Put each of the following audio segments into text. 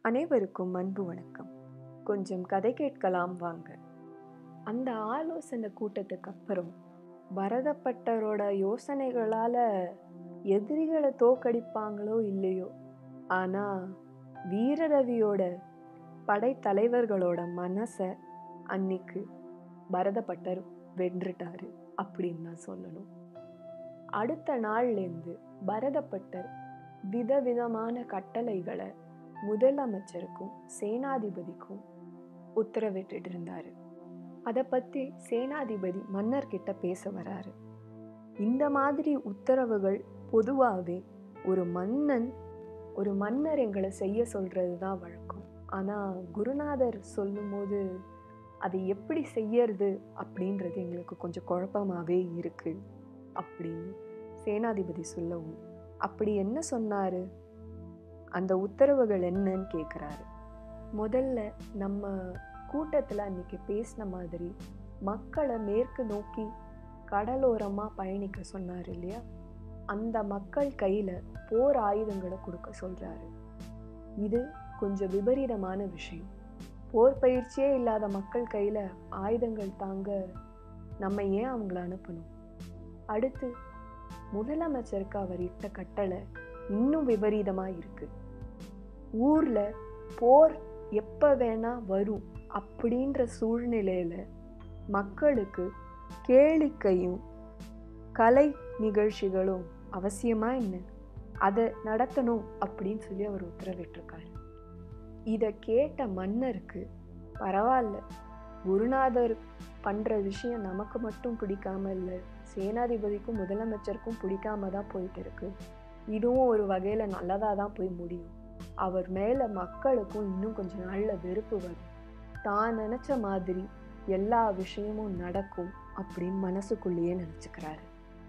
அனைவருக்கும் அன்பு வணக்கம் கொஞ்சம் கதை கேட்கலாம் வாங்க அந்த ஆலோசனை கூட்டத்துக்கு அப்புறம் பரதப்பட்டரோட யோசனைகளால எதிரிகளை தோக்கடிப்பாங்களோ இல்லையோ ஆனா வீரரவியோட படைத்தலைவர்களோட மனசை அன்னைக்கு பரதப்பட்டர் வென்றுட்டாரு அப்படின்னு தான் சொல்லணும் அடுத்த நாள்லேருந்து பரதப்பட்டர் விதவிதமான கட்டளைகளை முதலமைச்சருக்கும் சேனாதிபதிக்கும் உத்தரவிட்டுட்டு இருந்தாரு அதை பத்தி சேனாதிபதி மன்னர்கிட்ட பேச வராரு இந்த மாதிரி உத்தரவுகள் பொதுவாகவே ஒரு மன்னன் ஒரு மன்னர் எங்களை செய்ய சொல்றது தான் வழக்கம் ஆனா குருநாதர் சொல்லும்போது அதை எப்படி செய்யறது அப்படின்றது எங்களுக்கு கொஞ்சம் குழப்பமாவே இருக்கு அப்படின்னு சேனாதிபதி சொல்லவும் அப்படி என்ன சொன்னாரு அந்த உத்தரவுகள் என்னன்னு கேட்குறாரு முதல்ல நம்ம கூட்டத்தில் அன்னைக்கு பேசின மாதிரி மக்களை மேற்கு நோக்கி கடலோரமாக பயணிக்க சொன்னார் இல்லையா அந்த மக்கள் கையில் போர் ஆயுதங்களை கொடுக்க சொல்கிறாரு இது கொஞ்சம் விபரீதமான விஷயம் போர் பயிற்சியே இல்லாத மக்கள் கையில் ஆயுதங்கள் தாங்க நம்ம ஏன் அவங்கள அனுப்பணும் அடுத்து முதலமைச்சருக்கு அவர் இட்ட கட்டளை இன்னும் விபரீதமா இருக்கு ஊர்ல போர் எப்ப வேணா வரும் அப்படின்ற சூழ்நிலையில மக்களுக்கு கேளிக்கையும் கலை நிகழ்ச்சிகளும் அவசியமா என்ன அதை நடத்தணும் அப்படின்னு சொல்லி அவர் உத்தரவிட்டிருக்காரு இதை கேட்ட மன்னருக்கு பரவாயில்ல குருநாதர் பண்ற விஷயம் நமக்கு மட்டும் பிடிக்காம இல்லை சேனாதிபதிக்கும் முதலமைச்சருக்கும் பிடிக்காம தான் போயிட்டு இருக்கு இதுவும் ஒரு வகையில நல்லதா தான் போய் முடியும் அவர் மேல மக்களுக்கும் இன்னும் கொஞ்ச நாள்ல வெறுப்பு வரும் தான் நினைச்ச மாதிரி எல்லா விஷயமும் நடக்கும் அப்படின்னு மனசுக்குள்ளேயே நினைச்சுக்கிறாரு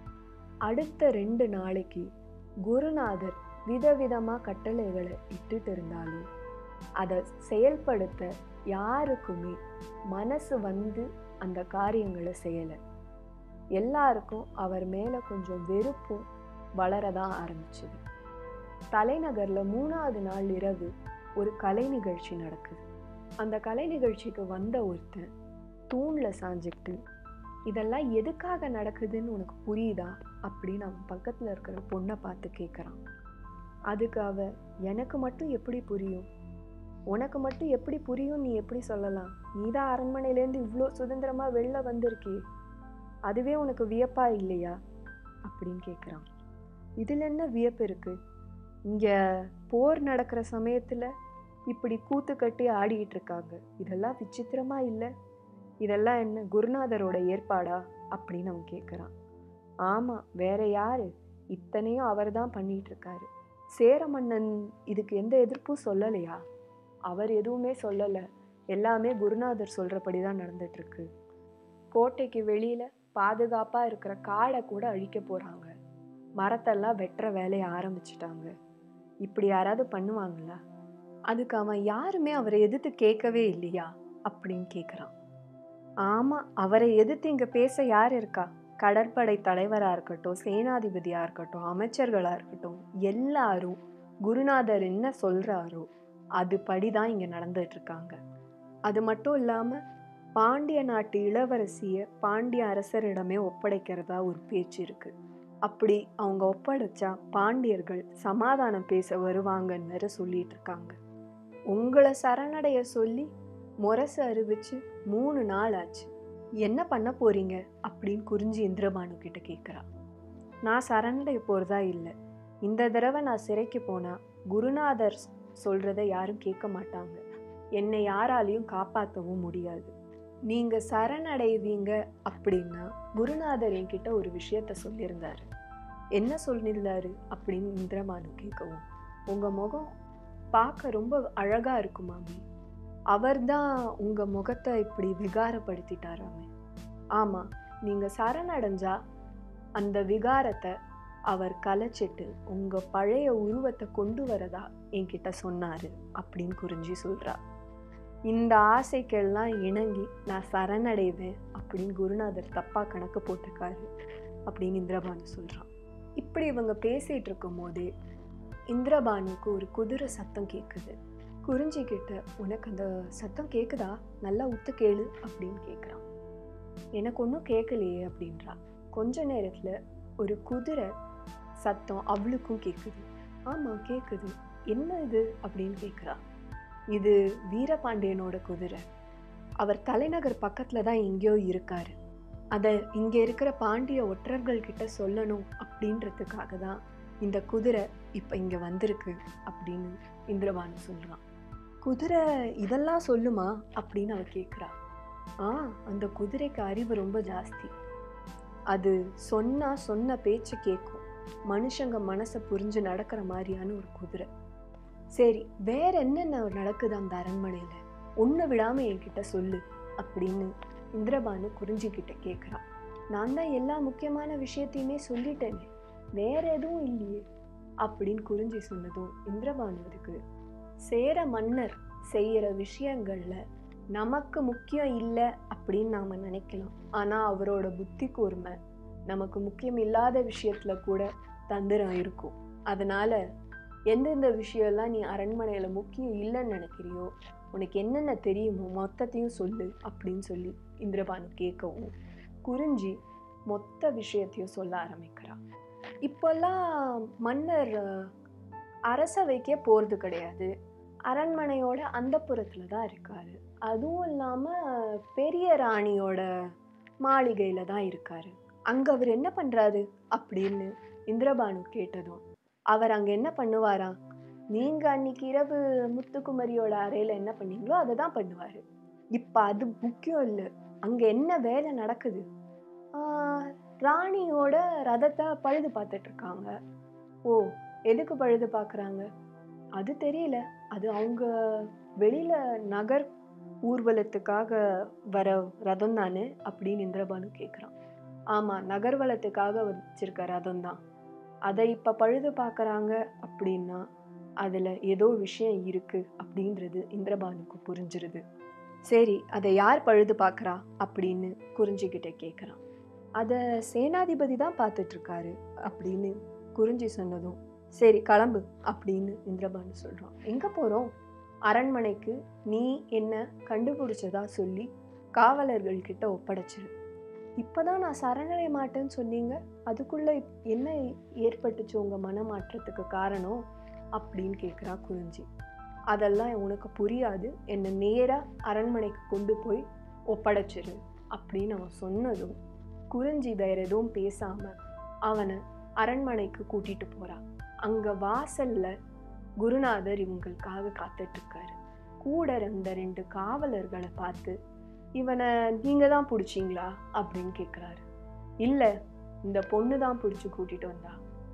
அடுத்த ரெண்டு நாளைக்கு குருநாதர் விதவிதமா கட்டளைகளை இட்டுட்டு இருந்தாலும் அதை செயல்படுத்த யாருக்குமே மனசு வந்து அந்த காரியங்களை செய்யலை எல்லாருக்கும் அவர் மேல கொஞ்சம் வெறுப்பும் வளரதான் ஆரம்பிச்சது தலைநகர்ல மூணாவது நாள் இரவு ஒரு கலை நிகழ்ச்சி நடக்குது அந்த கலை நிகழ்ச்சிக்கு வந்த ஒருத்தன் தூண்ல சாஞ்சுக்கிட்டு இதெல்லாம் எதுக்காக நடக்குதுன்னு உனக்கு புரியுதா அப்படின்னு அவன் பக்கத்துல இருக்கிற பொண்ணை பார்த்து கேட்குறான் அதுக்கு அவ எனக்கு மட்டும் எப்படி புரியும் உனக்கு மட்டும் எப்படி புரியும் நீ எப்படி சொல்லலாம் நீதான் அரண்மனையிலேருந்து இவ்வளோ சுதந்திரமா வெளில வந்திருக்கே அதுவே உனக்கு வியப்பா இல்லையா அப்படின்னு கேட்குறான் இதில் என்ன வியப்பு இருக்கு இங்க போர் நடக்கிற சமயத்துல இப்படி கூத்து கட்டி ஆடிக்கிட்டு இருக்காங்க இதெல்லாம் விசித்திரமா இல்லை இதெல்லாம் என்ன குருநாதரோட ஏற்பாடா அப்படின்னு அவன் கேட்குறான் ஆமா வேற யாரு இத்தனையும் அவர் தான் பண்ணிட்டு இருக்காரு சேர மன்னன் இதுக்கு எந்த எதிர்ப்பும் சொல்லலையா அவர் எதுவுமே சொல்லலை எல்லாமே குருநாதர் சொல்றபடி தான் நடந்துட்டு இருக்கு கோட்டைக்கு வெளியில பாதுகாப்பா இருக்கிற காடை கூட அழிக்க போறாங்க மரத்தெல்லாம் வெட்டுற வேலையை ஆரம்பிச்சிட்டாங்க இப்படி யாராவது பண்ணுவாங்களா அதுக்கு அவன் யாருமே அவரை எதிர்த்து கேட்கவே இல்லையா அப்படின்னு கேட்குறான் ஆமா அவரை எதிர்த்து இங்க பேச யார் இருக்கா கடற்படை தலைவரா இருக்கட்டும் சேனாதிபதியா இருக்கட்டும் அமைச்சர்களா இருக்கட்டும் எல்லாரும் குருநாதர் என்ன சொல்றாரோ அது படிதான் இங்க நடந்துட்டு இருக்காங்க அது மட்டும் இல்லாம பாண்டிய நாட்டு இளவரசிய பாண்டிய அரசரிடமே ஒப்படைக்கிறதா ஒரு பேச்சு இருக்கு அப்படி அவங்க ஒப்படைச்சா பாண்டியர்கள் சமாதானம் பேச வருவாங்கன்னு வேற சொல்லிட்டு இருக்காங்க உங்களை சரணடைய சொல்லி முரசு அறிவிச்சு மூணு நாள் ஆச்சு என்ன பண்ண போறீங்க அப்படின்னு குறிஞ்சி இந்திரபானு கிட்ட கேட்குறா நான் சரணடைய போறதா இல்லை இந்த தடவை நான் சிறைக்கு போனா குருநாதர் சொல்றத யாரும் கேட்க மாட்டாங்க என்னை யாராலையும் காப்பாற்றவும் முடியாது நீங்க சரணடைவீங்க அப்படின்னா குருநாதர் என்கிட்ட ஒரு விஷயத்த சொல்லியிருந்தாரு என்ன சொல்லியிருந்தாரு அப்படின்னு இந்திரமானு கேட்கவும் உங்க முகம் பார்க்க ரொம்ப அழகா இருக்கு மாமி அவர்தான் உங்க முகத்தை இப்படி விகாரப்படுத்திட்டாராமே ஆமா நீங்க சரணடைஞ்சா அந்த விகாரத்தை அவர் கலைச்சிட்டு உங்க பழைய உருவத்தை கொண்டு வரதா என்கிட்ட சொன்னாரு அப்படின்னு குறிஞ்சி சொல்றா இந்த ஆசைக்கெல்லாம் இணங்கி நான் சரணடைவேன் அப்படின்னு குருநாதர் தப்பா கணக்கு போட்டிருக்காரு அப்படின்னு இந்திரபானு சொல்றான் இப்படி இவங்க பேசிட்டு இருக்கும் போதே இந்திரபானுக்கு ஒரு குதிரை சத்தம் கேட்குது குறிஞ்சி கிட்ட உனக்கு அந்த சத்தம் கேட்குதா நல்லா உத்து கேளு அப்படின்னு கேட்குறான் எனக்கு ஒன்றும் கேட்கலையே அப்படின்றா கொஞ்ச நேரத்தில் ஒரு குதிரை சத்தம் அவளுக்கும் கேட்குது ஆமாம் கேட்குது என்ன இது அப்படின்னு கேட்குறா இது வீரபாண்டியனோட குதிரை அவர் தலைநகர் பக்கத்தில் தான் எங்கேயோ இருக்காரு அதை இங்கே இருக்கிற பாண்டிய ஒற்றர்கள் கிட்ட சொல்லணும் அப்படின்றதுக்காக தான் இந்த குதிரை இப்போ இங்கே வந்திருக்கு அப்படின்னு இந்திரபானு சொல்கிறான் குதிரை இதெல்லாம் சொல்லுமா அப்படின்னு அவ கேட்குறா ஆ அந்த குதிரைக்கு அறிவு ரொம்ப ஜாஸ்தி அது சொன்னா சொன்ன பேச்சு கேட்கும் மனுஷங்க மனசை புரிஞ்சு நடக்கிற மாதிரியான ஒரு குதிரை சரி வேற என்னென்ன நடக்குது அந்த அரண்மனையில ஒன்று விடாம என்கிட்ட சொல்லு அப்படின்னு இந்திரபானு குறிஞ்சிக்கிட்ட கேட்குறான் நான் தான் எல்லா முக்கியமான விஷயத்தையுமே சொல்லிட்டேனே வேற எதுவும் இல்லையே அப்படின்னு குறிஞ்சி சொன்னதும் இந்திரபானுவருக்கு சேர மன்னர் செய்யற விஷயங்கள்ல நமக்கு முக்கியம் இல்லை அப்படின்னு நாம நினைக்கலாம் ஆனா அவரோட புத்தி கூர்மை நமக்கு முக்கியம் இல்லாத விஷயத்துல கூட தந்திரம் இருக்கும் அதனால எந்தெந்த விஷயம்லாம் நீ அரண்மனையில முக்கியம் இல்லைன்னு நினைக்கிறியோ உனக்கு என்னென்ன தெரியுமோ மொத்தத்தையும் சொல்லு அப்படின்னு சொல்லி இந்திரபானு கேட்கவும் குறிஞ்சி மொத்த விஷயத்தையும் சொல்ல ஆரம்பிக்கிறான் இப்போல்லாம் மன்னர் அஹ், அரசவைக்கே போகிறது கிடையாது அரண்மனையோட அந்தப்புறத்தில் தான் இருக்காரு அதுவும் இல்லாமல் பெரிய ராணியோட மாளிகையில் தான் இருக்காரு அங்கே அவர் என்ன பண்ணுறாரு அப்படின்னு இந்திரபானு கேட்டதும் அவர் அங்கே என்ன பண்ணுவாராம் நீங்கள் அன்னைக்கு இரவு முத்துக்குமரியோட அறையில் என்ன பண்ணீங்களோ அதை தான் பண்ணுவார் இப்போ அது முக்கியம் இல்லை அங்கே என்ன வேலை நடக்குது ஆஹ், ராணியோட ரதத்தை பழுது பார்த்துட்டு இருக்காங்க ஓ எதுக்கு பழுது பார்க்குறாங்க அது தெரியல அது அவங்க வெளியில நகர் ஊர்வலத்துக்காக வர ரதம் தானே அப்படின்னு இந்திரபானு கேட்குறான் ஆமா நகர்வலத்துக்காக வச்சிருக்க ரதம் தான் அதை இப்ப பழுது பார்க்கறாங்க அப்படின்னா அதுல ஏதோ விஷயம் இருக்கு அப்படின்றது இந்திரபானுக்கு புரிஞ்சிருது சரி அதை யார் பழுது பார்க்கறா அப்படின்னு குறிஞ்சிக்கிட்ட கேட்குறான் அதை சேனாதிபதி தான் பார்த்துட்டு இருக்காரு அப்படின்னு குறிஞ்சி சொன்னதும் சரி கிளம்பு அப்படின்னு இந்திரபானு சொல்றான் எங்க போறோம் அரண்மனைக்கு நீ என்ன கண்டுபிடிச்சதா சொல்லி காவலர்கள் கிட்ட ஒப்படைச்சிரு இப்பதான் நான் சரணடைய மாட்டேன்னு சொன்னீங்க அதுக்குள்ள இப்- என்ன ஏற்பட்டுச்சு உங்க மனமாற்றத்துக்கு காரணம் அப்படின்னு கேட்குறா குறிஞ்சி அதெல்லாம் உனக்கு புரியாது என்னை நேரா அரண்மனைக்கு கொண்டு போய் ஒப்படைச்சிரு அப்படின்னு அவன் சொன்னதும் குறிஞ்சி வேற எதுவும் பேசாம அவனை அரண்மனைக்கு கூட்டிட்டு போறான் அங்க வாசல்ல குருநாதர் இவங்களுக்காக காத்துட்டு இருக்காரு கூட இருந்த ரெண்டு காவலர்களை பார்த்து இவனை நீங்க தான் பிடிச்சிங்களா அப்படின்னு கேட்குறாரு இல்ல இந்த பொண்ணு தான் பிடிச்சி கூட்டிட்டு வந்தா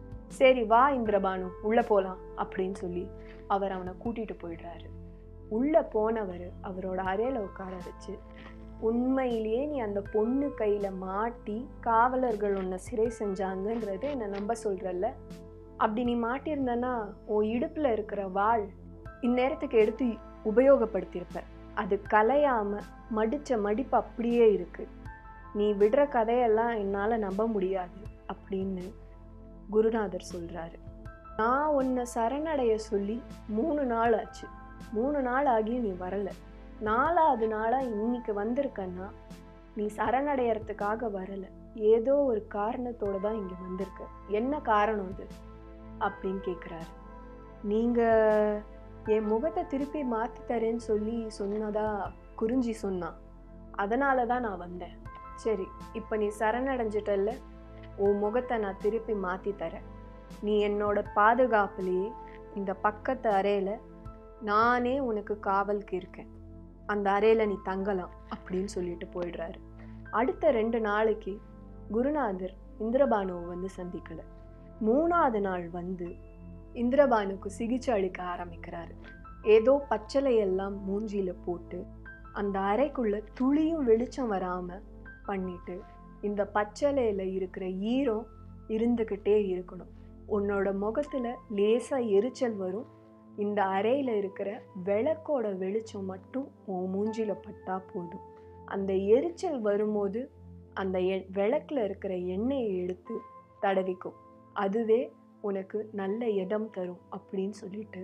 சரி வா இந்திரபானு உள்ள போலாம் அப்படின்னு சொல்லி அவர் அவனை கூட்டிட்டு போயிடுறாரு உள்ள போனவர் அவரோட அறையில உட்கார வச்சு உண்மையிலேயே நீ அந்த பொண்ணு கையில மாட்டி காவலர்கள் உன்னை சிறை செஞ்சாங்கன்றதை என்னை நம்ப சொல்றல்ல அப்படி நீ மாட்டியிருந்தனா உன் இடுப்புல இருக்கிற வாள் இந்நேரத்துக்கு எடுத்து உபயோகப்படுத்தியிருப்ப அது கலையாம மடிச்ச மடிப்பு அப்படியே இருக்கு நீ விடுற கதையெல்லாம் என்னால நம்ப முடியாது அப்படின்னு குருநாதர் சொல்றாரு நான் உன்னை சரணடைய சொல்லி மூணு நாள் ஆச்சு மூணு நாள் ஆகி நீ வரல நாலாவது நாளா இன்னைக்கு வந்திருக்கன்னா நீ சரணடையறதுக்காக வரல ஏதோ ஒரு காரணத்தோட தான் இங்க வந்திருக்க என்ன காரணம் அது அப்படின்னு கேட்குறாரு நீங்க என் முகத்தை திருப்பி மாத்தி தரேன்னு சொல்லி சொன்னதா குறிஞ்சி சொன்னான் அதனால தான் நான் வந்தேன் சரி இப்போ நீ சரணடைஞ்சிட்டல்ல உன் முகத்தை நான் திருப்பி மாத்தி தரேன் நீ என்னோட பாதுகாப்புலேயே இந்த பக்கத்து அறையில நானே உனக்கு காவலுக்கு இருக்கேன் அந்த அறையில நீ தங்கலாம் அப்படின்னு சொல்லிட்டு போயிடுறாரு அடுத்த ரெண்டு நாளைக்கு குருநாதர் இந்திரபானுவை வந்து சந்திக்கல மூணாவது நாள் வந்து இந்திரபானுக்கு சிகிச்சை அளிக்க ஆரம்பிக்கிறாரு ஏதோ பச்சளையெல்லாம் மூஞ்சியில போட்டு அந்த அறைக்குள்ள துளியும் வெளிச்சம் வராம பண்ணிட்டு இந்த பச்சளையில இருக்கிற ஈரம் இருந்துக்கிட்டே இருக்கணும் உன்னோட முகத்துல லேசா எரிச்சல் வரும் இந்த அறையில இருக்கிற விளக்கோட வெளிச்சம் மட்டும் உன் மூஞ்சில பட்டா போதும் அந்த எரிச்சல் வரும்போது அந்த எ- விளக்குல இருக்கிற எண்ணெயை எடுத்து தடவிக்கும் அதுவே உனக்கு நல்ல இடம் தரும் அப்படின்னு சொல்லிட்டு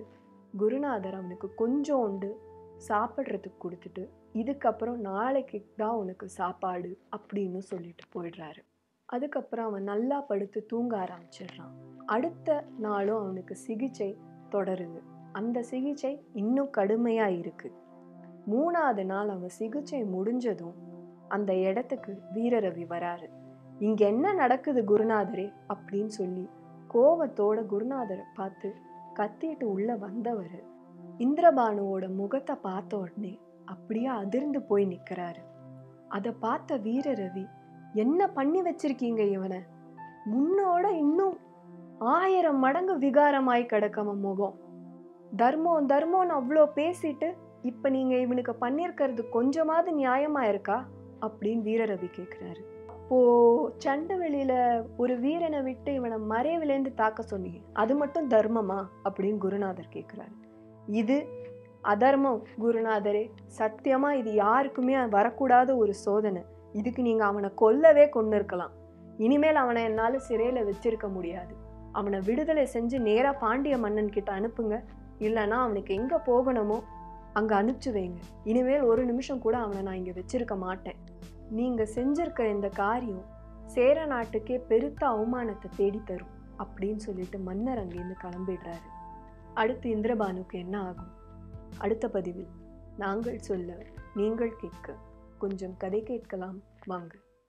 குருநாதர் அவனுக்கு கொஞ்சோண்டு சாப்பிட்றதுக்கு கொடுத்துட்டு இதுக்கப்புறம் நாளைக்கு தான் உனக்கு சாப்பாடு அப்படின்னு சொல்லிட்டு போயிடுறாரு அதுக்கப்புறம் அவன் நல்லா படுத்து தூங்க ஆரம்பிச்சிடுறான் அடுத்த நாளும் அவனுக்கு சிகிச்சை தொடருது அந்த சிகிச்சை இன்னும் கடுமையா இருக்கு மூணாவது நாள் அவன் சிகிச்சை முடிஞ்சதும் அந்த இடத்துக்கு வீரரவி வராரு இங்க என்ன நடக்குது குருநாதரே அப்படின்னு சொல்லி கோவத்தோட குருநாதரை பார்த்து கத்திட்டு உள்ள வந்தவர் இந்திரபானுவோட முகத்தை பார்த்த உடனே அப்படியே அதிர்ந்து போய் நிக்கிறாரு அதை பார்த்த வீரரவி என்ன பண்ணி வச்சிருக்கீங்க இவனை முன்னோட இன்னும் ஆயிரம் மடங்கு விகாரமாய் கிடக்கவன் முகம் தர்மம் தர்மம்னு அவ்வளோ பேசிட்டு இப்ப நீங்க இவனுக்கு பண்ணியிருக்கிறது கொஞ்சமாவது நியாயமா இருக்கா அப்படின்னு வீரரவி கேட்குறாரு அப்போ சண்டை வெளியில ஒரு வீரனை விட்டு இவனை மறைவிலேருந்து தாக்க சொன்னீங்க அது மட்டும் தர்மமா அப்படின்னு குருநாதர் கேட்குறாரு இது அதர்மம் குருநாதரே சத்தியமா இது யாருக்குமே வரக்கூடாத ஒரு சோதனை இதுக்கு நீங்க அவனை கொல்லவே கொண்டு இருக்கலாம் இனிமேல் அவனை என்னால சிறையில வச்சிருக்க முடியாது அவனை விடுதலை செஞ்சு நேரா பாண்டிய மன்னன் கிட்ட அனுப்புங்க இல்லைன்னா அவனுக்கு எங்க போகணுமோ அங்க அனுப்பிச்சு வைங்க இனிமேல் ஒரு நிமிஷம் கூட அவனை நான் இங்க வச்சிருக்க மாட்டேன் நீங்க செஞ்சிருக்க இந்த காரியம் சேர நாட்டுக்கே பெருத்த அவமானத்தை தேடி தரும் அப்படின்னு சொல்லிட்டு மன்னர் அங்கேருந்து கிளம்பிடுறாரு அடுத்து இந்திரபானுக்கு என்ன ஆகும் அடுத்த பதிவில் நாங்கள் சொல்ல நீங்கள் கேட்க கொஞ்சம் கதை கேட்கலாம் வாங்க